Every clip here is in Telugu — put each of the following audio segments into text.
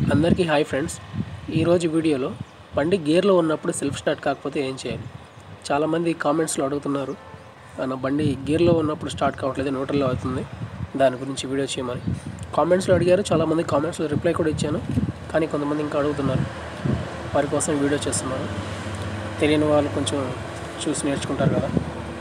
అందరికీ హాయ్ ఫ్రెండ్స్ ఈరోజు వీడియోలో బండి గేర్లో ఉన్నప్పుడు సెల్ఫ్ స్టార్ట్ కాకపోతే ఏం చేయాలి చాలామంది కామెంట్స్లో అడుగుతున్నారు నా బండి గేర్లో ఉన్నప్పుడు స్టార్ట్ కావట్లేదు న్యూట్రల్లో అవుతుంది దాని గురించి వీడియో చేయమని కామెంట్స్లో అడిగారు చాలామంది కామెంట్స్లో రిప్లై కూడా ఇచ్చాను కానీ కొంతమంది ఇంకా అడుగుతున్నారు వారి కోసం వీడియో చేస్తున్నాను తెలియని వాళ్ళు కొంచెం చూసి నేర్చుకుంటారు కదా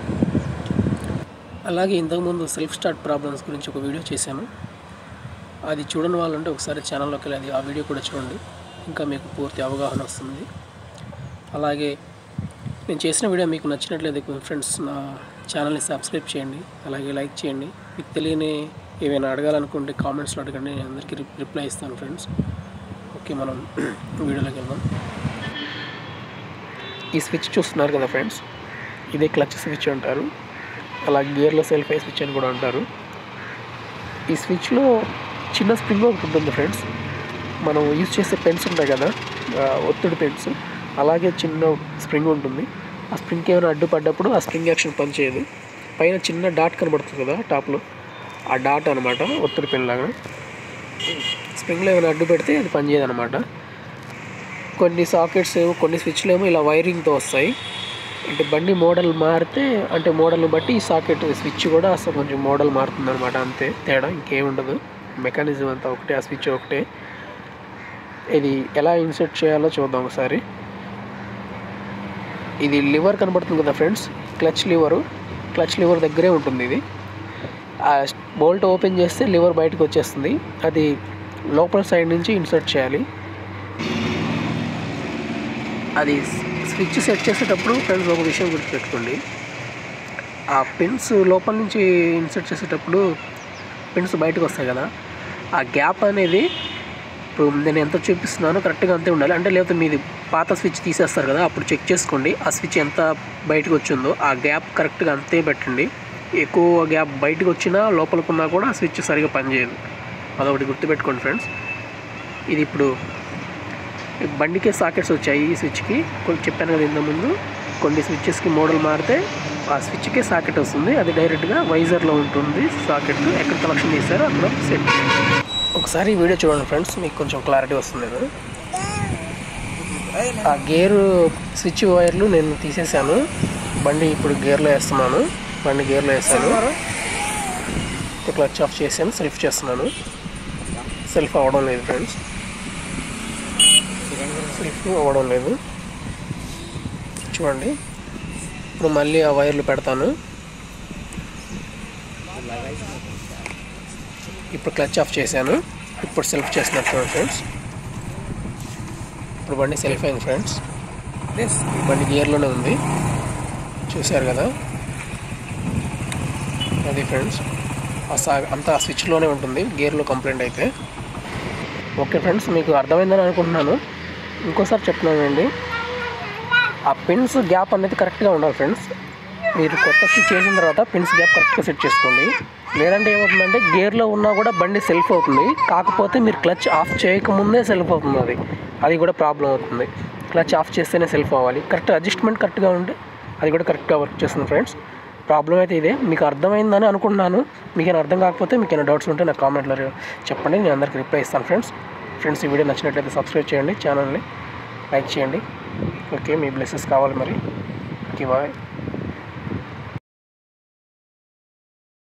అలాగే ఇంతకుముందు సెల్ఫ్ స్టార్ట్ ప్రాబ్లమ్స్ గురించి ఒక వీడియో చేశాను అది చూడని వాళ్ళంటే ఒకసారి ఛానల్లోకి వెళ్ళి అది ఆ వీడియో కూడా చూడండి ఇంకా మీకు పూర్తి అవగాహన వస్తుంది అలాగే నేను చేసిన వీడియో మీకు నచ్చినట్లయితే ఫ్రెండ్స్ నా ఛానల్ని సబ్స్క్రైబ్ చేయండి అలాగే లైక్ చేయండి మీకు తెలియని ఏమైనా అడగాలనుకుంటే కామెంట్స్లో అడగండి నేను అందరికీ రిప్- రిప్లై ఇస్తాను ఫ్రెండ్స్ ఓకే మనం వీడియోలోకి వెళ్దాం ఈ స్విచ్ చూస్తున్నారు కదా ఫ్రెండ్స్ ఇదే క్లచ్ స్విచ్ అంటారు అలా గేర్లో సెల్ఫ్ అయ్యే స్విచ్ అని కూడా అంటారు ఈ స్విచ్లో చిన్న స్ప్రింగ్ ఒకటి ఉంటుంది ఫ్రెండ్స్ మనం యూజ్ చేసే పెన్స్ ఉంటాయి కదా ఆ, ఒత్తిడి పెన్స్ అలాగే చిన్న స్ప్రింగ్ ఉంటుంది ఆ స్ప్రింగ్కి ఏమైనా అడ్డుపడ్డప్పుడు ఆ స్ప్రింగ్ యాక్షన్ పనిచేయదు పైన చిన్న డాట్ కనబడుతుంది కదా టాప్లో ఆ డాట్ అనమాట ఒత్తిడి పెన్ లాగా స్ప్రింగ్లో ఏమైనా అడ్డు పెడితే అది పనిచేయదు అనమాట కొన్ని సాకెట్స్ ఏమో కొన్ని స్విచ్లు ఏమో ఇలా వైరింగ్తో వస్తాయి అంటే బండి మోడల్ మారితే అంటే మోడల్ని బట్టి ఈ సాకెట్ స్విచ్ కూడా అసలు కొంచెం మోడల్ మారుతుంది అనమాట అంతే తేడా ఇంకేం ఉండదు మెకానిజం అంతా ఒకటే ఆ స్విచ్ ఒకటే ఇది ఎలా ఇన్సర్ట్ చేయాలో చూద్దాం ఒకసారి ఇది లివర్ కనబడుతుంది కదా friends clutch lever clutch lever దగ్గరే ఉంటుంది ఇది ఆ బోల్ట్ ఓపెన్ చేస్తే లివర్ బయటకు వచ్చేస్తుంది అది లోపల సైడ్ నుంచి ఇన్సర్ట్ చేయాలి అది స్విచ్ సెట్ చేసేటప్పుడు ఫ్రెండ్స్ ఒక విషయం గుర్తుపెట్టుకోండి ఆ పిన్స్ లోపల నుంచి ఇన్సర్ట్ చేసేటప్పుడు పిన్స్ బయటకు వస్తాయి కదా ఆ గ్యాప్ అనేది ఇప్పుడు నేను ఎంత చూపిస్తున్నానో కరెక్ట్గా అంతే ఉండాలి అంటే లేకపోతే మీది పాత స్విచ్ తీసేస్తారు కదా అప్పుడు చెక్ చేసుకోండి ఆ స్విచ్ ఎంత బయటకు వచ్చిందో ఆ గ్యాప్ కరెక్ట్గా అంతే పెట్టండి ఎక్కువ గ్యాప్ బయటకు వచ్చినా లోపలికున్నా కూడా ఆ స్విచ్ సరిగా పనిచేయదు అదొకటి గుర్తుపెట్టుకోండి ఫ్రెండ్స్ ఇది ఇప్పుడు బండికే సాకెట్స్ వచ్చాయి ఈ స్విచ్కి కొన్ని చెప్పాను కదా ఇంత ముందు కొన్ని స్విచ్చెస్కి మోడల్ మారితే ఆ స్విచ్కే సాకెట్ వస్తుంది అది డైరెక్ట్గా వైజర్లో ఉంటుంది సాకెట్ ఎక్కడ కలెక్షన్ చేశారో అక్కడ సెట్ ఒకసారి ఈ వీడియో చూడండి ఫ్రెండ్స్ మీకు కొంచెం క్లారిటీ వస్తుంది కదా ఆ గేరు స్విచ్ వైర్లు నేను తీసేసాను బండి ఇప్పుడు గేర్లో వేస్తున్నాను బండి గేర్లో వేసాను క్లచ్ ఆఫ్ చేసాను సెల్ఫ్ చేస్తున్నాను సెల్ఫ్ అవ్వడం లేదు ఫ్రెండ్స్ స్లిప్ అవ్వడం లేదు చూడండి ఇప్పుడు మళ్ళీ ఆ వైర్లు పెడతాను ఇప్పుడు క్లచ్ ఆఫ్ చేశాను ఇప్పుడు సెల్ఫ్ చేస్తున్నట్టు ఫ్రెండ్స్ ఇప్పుడు బండి సెల్ఫ్ అయింది ఫ్రెండ్స్ బండి గియర్లోనే ఉంది చూశారు కదా అది ఫ్రెండ్స్ ఆ సా అంతా ఆ స్విచ్లోనే ఉంటుంది గేర్లో కంప్లైంట్ అయితే ఓకే ఫ్రెండ్స్ మీకు అర్థమైందని అనుకుంటున్నాను ఇంకోసారి చెప్తున్నానండి ఆ పిన్స్ గ్యాప్ అనేది కరెక్ట్గా ఉండాలి ఫ్రెండ్స్ మీరు కొత్త స్విచ్ చేసిన తర్వాత పిన్స్ గ్యాప్ కరెక్ట్గా సెట్ చేసుకోండి లేదంటే ఏమవుతుందంటే గేర్లో ఉన్నా కూడా బండి సెల్ఫ్ అవుతుంది కాకపోతే మీరు క్లచ్ ఆఫ్ చేయకముందే సెల్ఫ్ అవుతుంది అది అది కూడా ప్రాబ్లం అవుతుంది క్లచ్ ఆఫ్ చేస్తేనే సెల్ఫ్ అవ్వాలి కరెక్ట్ అడ్జస్ట్మెంట్ కరెక్ట్గా ఉంటే అది కూడా కరెక్ట్గా వర్క్ చేస్తుంది ఫ్రెండ్స్ ప్రాబ్లం అయితే ఇదే మీకు అర్థమైందని అనుకుంటున్నాను మీకేమైనా అర్థం కాకపోతే మీకు ఏమైనా డౌట్స్ ఉంటే నాకు కామెంట్లో చెప్పండి నేను అందరికి రిప్లై ఇస్తాను ఫ్రెండ్స్ ఫ్రెండ్స్ ఈ వీడియో నచ్చినట్లయితే సబ్స్క్రైబ్ చేయండి ఛానల్ని లైక్ చేయండి ఓకే మీ బ్లెస్సెస్ కావాలి మరి ఓకే బాయ్